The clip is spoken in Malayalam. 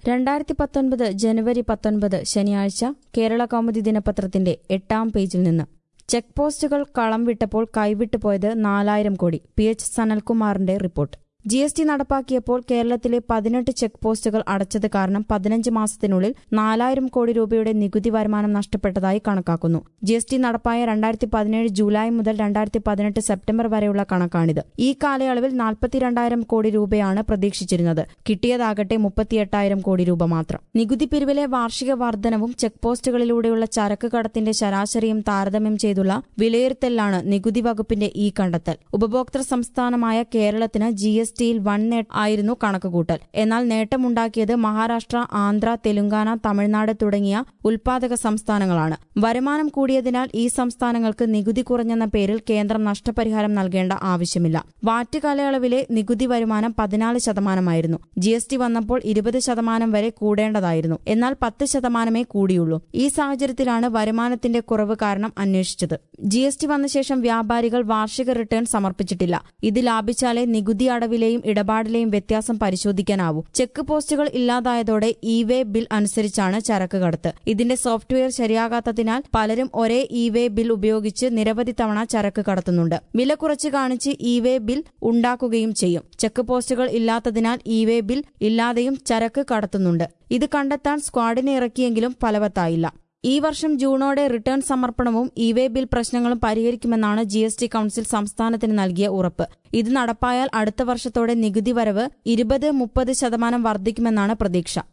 രണ്ടായിരത്തി പത്തൊൻപത് ജനുവരി പത്തൊൻപത് ശനിയാഴ്ച കേരള കൗമുദി ദിനപത്രത്തിന്റെ എട്ടാം പേജിൽ നിന്ന് ചെക്ക് പോസ്റ്റുകൾ കളം വിട്ടപ്പോൾ കൈവിട്ടു പോയത് നാലായിരം കോടി പി എച്ച് സനൽകുമാറിന്റെ റിപ്പോർട്ട് ജി എസ് ടി നടപ്പാക്കിയപ്പോൾ കേരളത്തിലെ പതിനെട്ട് ചെക്ക് പോസ്റ്റുകൾ അടച്ചത് കാരണം പതിനഞ്ച് മാസത്തിനുള്ളിൽ നാലായിരം കോടി രൂപയുടെ നികുതി വരുമാനം നഷ്ടപ്പെട്ടതായി കണക്കാക്കുന്നു ജി എസ് ടി നടപ്പായ രണ്ടായിരത്തി പതിനേഴ് ജൂലൈ മുതൽ രണ്ടായിരത്തി പതിനെട്ട് സെപ്റ്റംബർ വരെയുള്ള കണക്കാണിത് ഈ കാലയളവിൽ നാൽപ്പത്തിരണ്ടായിരം കോടി രൂപയാണ് പ്രതീക്ഷിച്ചിരുന്നത് കിട്ടിയതാകട്ടെ മുപ്പത്തിയെട്ടായിരം കോടി രൂപ മാത്രം നികുതി പിരിവിലെ വാർഷിക വർധനവും ചെക്ക് പോസ്റ്റുകളിലൂടെയുള്ള ചരക്ക് കടത്തിന്റെ ശരാശരിയും താരതമ്യം ചെയ്തുള്ള വിലയിരുത്തലിലാണ് നികുതി വകുപ്പിന്റെ ഈ കണ്ടെത്തൽ ഉപഭോക്തൃ സംസ്ഥാനമായ കേരളത്തിന് ജി എസ് ടിയിൽ വൻ നേട്ടം ആയിരുന്നു കണക്കുകൂട്ടൽ എന്നാൽ നേട്ടമുണ്ടാക്കിയത് മഹാരാഷ്ട്ര ആന്ധ്ര തെലുങ്കാന തമിഴ്നാട് തുടങ്ങിയ ഉൽപാദക സംസ്ഥാനങ്ങളാണ് വരുമാനം കൂടിയതിനാൽ ഈ സംസ്ഥാനങ്ങൾക്ക് നികുതി കുറഞ്ഞെന്ന പേരിൽ കേന്ദ്രം നഷ്ടപരിഹാരം നൽകേണ്ട ആവശ്യമില്ല വാറ്റ് കാലയളവിലെ നികുതി വരുമാനം പതിനാല് ശതമാനമായിരുന്നു ജി എസ് ടി വന്നപ്പോൾ ഇരുപത് ശതമാനം വരെ കൂടേണ്ടതായിരുന്നു എന്നാൽ പത്ത് ശതമാനമേ കൂടിയുള്ളൂ ഈ സാഹചര്യത്തിലാണ് വരുമാനത്തിന്റെ കുറവ് കാരണം അന്വേഷിച്ചത് ജി എസ് ടി വന്ന ശേഷം വ്യാപാരികൾ വാർഷിക റിട്ടേൺ സമർപ്പിച്ചിട്ടില്ല ഇത് ലാഭിച്ചാലേ നികുതി അടവിലെയും ഇടപാടിലെയും വ്യത്യാസം പരിശോധിക്കാനാവൂ ചെക്ക് പോസ്റ്റുകൾ ഇല്ലാതായതോടെ ഇ വേ ബിൽ അനുസരിച്ചാണ് ചരക്ക് കടത്ത് ഇതിന്റെ സോഫ്റ്റ്വെയർ ശരിയാകാത്തതിനാൽ പലരും ഒരേ ഇ വേ ബിൽ ഉപയോഗിച്ച് നിരവധി തവണ ചരക്ക് കടത്തുന്നുണ്ട് വില കുറച്ച് കാണിച്ച് ഇ വേ ബിൽ ഉണ്ടാക്കുകയും ചെയ്യും ചെക്ക് പോസ്റ്റുകൾ ഇല്ലാത്തതിനാൽ ഇ വേ ബിൽ ഇല്ലാതെയും ചരക്ക് കടത്തുന്നുണ്ട് ഇത് കണ്ടെത്താൻ സ്ക്വാഡിനെ ഇറക്കിയെങ്കിലും ഫലവത്തായില്ല ഈ വർഷം ജൂണോടെ റിട്ടേൺ സമർപ്പണവും ഇ വേ ബിൽ പ്രശ്നങ്ങളും പരിഹരിക്കുമെന്നാണ് ജി എസ് ടി കൌൺസിൽ സംസ്ഥാനത്തിന് നൽകിയ ഉറപ്പ് ഇത് നടപ്പായാൽ അടുത്ത വർഷത്തോടെ നികുതി വരവ് ഇരുപത് മുപ്പത് ശതമാനം വർദ്ധിക്കുമെന്നാണ് പ്രതീക്ഷ